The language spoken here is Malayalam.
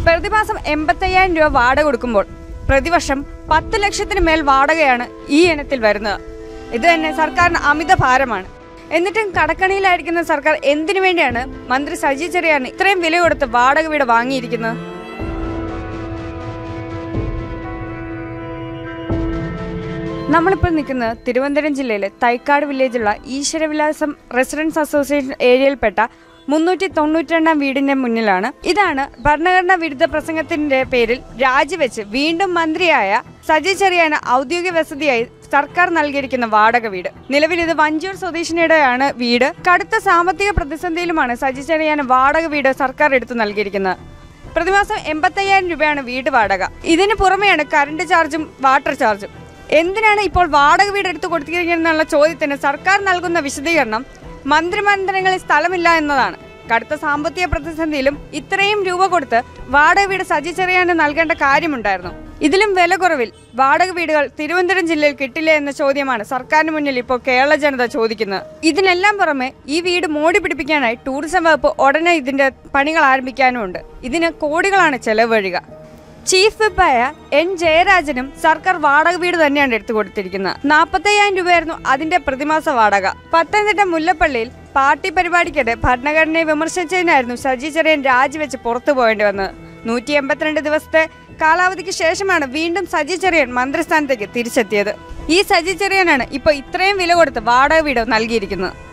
പ്രതിമാസം എൺപത്തയ്യായിരം രൂപ വാടക കൊടുക്കുമ്പോൾ പ്രതിവർഷം പത്ത് ലക്ഷത്തിന് മേൽ വാടകയാണ് ഈ ഇനത്തിൽ വരുന്നത് ഇത് തന്നെ സർക്കാരിന് അമിത ഭാരമാണ് എന്നിട്ടും കടക്കണിയിലായിരിക്കുന്ന സർക്കാർ എന്തിനു വേണ്ടിയാണ് മന്ത്രി സജി ചെറിയാൻ ഇത്രയും വില കൊടുത്ത് വാടക വീട് വാങ്ങിയിരിക്കുന്നത് നമ്മളിപ്പോൾ നിൽക്കുന്നത് തിരുവനന്തപുരം ജില്ലയിലെ തൈക്കാട് വില്ലേജുള്ള ഈശ്വരവിലാസം റെസിഡൻസ് അസോസിയേഷൻ ഏരിയയിൽപ്പെട്ട മുന്നൂറ്റി തൊണ്ണൂറ്റി രണ്ടാം വീടിന്റെ മുന്നിലാണ് ഇതാണ് ഭരണഘടനാ വിരുദ്ധ പ്രസംഗത്തിന്റെ പേരിൽ രാജിവെച്ച് വീണ്ടും മന്ത്രിയായ സജി ചെറിയാന് ഔദ്യോഗിക വസതിയായി സർക്കാർ നൽകിയിരിക്കുന്ന വാടക വീട് നിലവിൽ ഇത് വഞ്ചൂർ സ്വദേശിനിയുടെയാണ് വീട് കടുത്ത സാമ്പത്തിക പ്രതിസന്ധിയിലുമാണ് സജി ചെറിയാന് വാടക വീട് സർക്കാർ എടുത്തു നൽകിയിരിക്കുന്നത് പ്രതിമാസം എൺപത്തയ്യായിരം രൂപയാണ് വീട് വാടക ഇതിന് പുറമെയാണ് കറണ്ട് ചാർജും വാട്ടർ ചാർജും എന്തിനാണ് ഇപ്പോൾ വാടക വീട് എടുത്തു കൊടുത്തിരിക്കുന്നതെന്നുള്ള ചോദ്യത്തിന് സർക്കാർ നൽകുന്ന വിശദീകരണം മന്ത്രിമന്ദിരങ്ങളിൽ സ്ഥലമില്ല എന്നതാണ് കടുത്ത സാമ്പത്തിക പ്രതിസന്ധിയിലും ഇത്രയും രൂപ കൊടുത്ത് വാടക വീട് സജി ചെറിയാന് നൽകേണ്ട കാര്യമുണ്ടായിരുന്നു ഇതിലും വില കുറവിൽ വാടക വീടുകൾ തിരുവനന്തപുരം ജില്ലയിൽ കിട്ടില്ല എന്ന ചോദ്യമാണ് സർക്കാരിന് മുന്നിൽ ഇപ്പോൾ കേരള ജനത ചോദിക്കുന്നത് ഇതിനെല്ലാം പുറമെ ഈ വീട് മോടി പിടിപ്പിക്കാനായി ടൂറിസം വകുപ്പ് ഉടനെ ഇതിന്റെ പണികൾ ആരംഭിക്കാനുമുണ്ട് ഇതിന് കോടികളാണ് ചെലവ് വരിക ചീഫ് വിപ്പായ എൻ ജയരാജനും സർക്കാർ വാടക വീട് തന്നെയാണ് എടുത്തു കൊടുത്തിരിക്കുന്നത് നാൽപ്പത്തയ്യായിരം രൂപയായിരുന്നു അതിന്റെ പ്രതിമാസ വാടക പത്തനംതിട്ട മുല്ലപ്പള്ളിയിൽ പാർട്ടി പരിപാടിക്കിടെ ഭരണഘടനയെ വിമർശിച്ചതിനായിരുന്നു സജി ചെറിയൻ രാജിവെച്ച് പുറത്തു പോകേണ്ടി വന്നത് നൂറ്റി എൺപത്തിരണ്ട് ദിവസത്തെ കാലാവധിക്ക് ശേഷമാണ് വീണ്ടും സജി ചെറിയൻ മന്ത്രിസ്ഥാനത്തേക്ക് തിരിച്ചെത്തിയത് ഈ സജി ചെറിയനാണ് ഇപ്പോൾ ഇത്രയും വില കൊടുത്ത് വാടക വീട് നൽകിയിരിക്കുന്നത്